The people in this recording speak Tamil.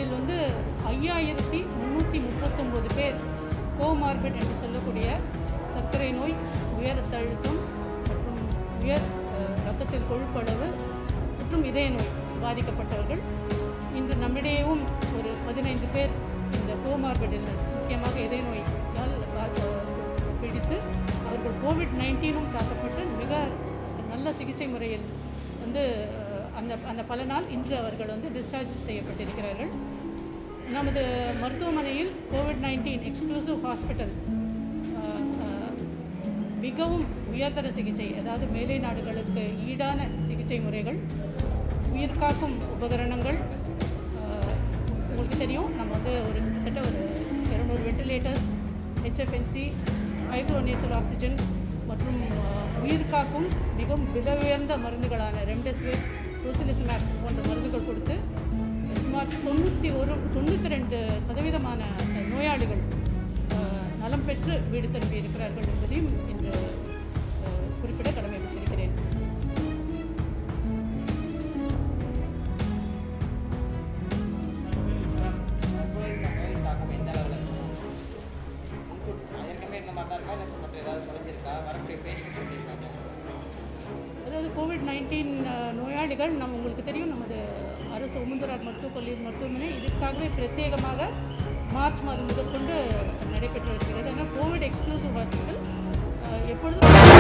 இதில் வந்து ஐயாயிரத்தி முந்நூற்றி முப்பத்தொம்போது பேர் கோமார்பிட் என்று சொல்லக்கூடிய சர்க்கரை நோய் உயர் ரத்த அழுத்தம் மற்றும் உயர் அஹ், இரத்தத்தில் கொழுப்பளவு மற்றும் இதய நோய் பாதிக்கப்பட்டவர்கள் இன்று நம்மிடையேவும் ஒரு பதினைந்து பேர் இந்த கோமார்பிட் இல்னஸ் முக்கியமாக இதய நோயால் பா- பிடித்து அவர்கள் கோவிட் நைன்டீனும் தாக்கப்பட்டு மிக நல்ல சிகிச்சை முறையில் வந்து அஹ், அந்த அந்த பலனால் இன்று அவர்கள் வந்து டிஸ்சார்ஜ் செய்யப்பட்டிருக்கிறார்கள் நமது மருத்துவமனையில் கோவிட் நைன்டீன் எக்ஸ்க்ளூசிவ் ஹாஸ்பிட்டல் மிகவும் உயர்தர சிகிச்சை அதாவது மேலை நாடுகளுக்கு ஈடான சிகிச்சை முறைகள் உயிர்காக்கும் உபகரணங்கள் அஹ், உங்களுக்கு தெரியும் நம்ம வந்து ஒரு கிட்டத்தட்ட ஒரு இரநூறு வெண்டிலேட்டர்ஸ் ஹெச்எஃப்என்சி ஹைஃப்ளோனேசல் ஆக்சிஜன் மற்றும் அஹ், உயிர்காக்கும் மிகவும் விலை உயர்ந்த மருந்துகளான ரெம்டெசிவிர் ரோசிலிசிமேப் போன்ற மருந்துகள் கொடுத்து சுமார் தொண்ணூற்றி ஒரு தொண்ணூற்றி ரெண்டு சதவீதமான நோயாளிகள் அஹ், நலம் பெற்று வீடு திரும்பி இருக்கிறார்கள் என்பதையும் இன்று அஹ், குறிப்பிட கடமைப்பட்டிருக்கிறேன் கோயில் கோயில் தாக்கம் எந்த அளவில் இருக்கும் முன்கூட் ஏற்கனவே இந்த மாதிரி தான் இருக்கா இல்லை மற்ற ஏதாவது குறைஞ்சிருக்கா வரக்கூடிய பேஷண்ட் எப்படி இருக்காங்க அதாவது கோவிட் நைன்டீன் நோயாளிகள் நம்ம உங்களுக்கு தெரியும் நமது அரசு உமுந்தரார் மருத்துவக் கல்லூரி மருத்துவமனை இதற்காகவே பிரத்யேகமாக மார்ச் மாதம் முதற்கொண்டு நடைபெற்று வருகிறது ஆனால் கோவிட் எக்ஸ்க்ளூசிவ் ஹாஸ்பிட்டல் எப்பொழுதும்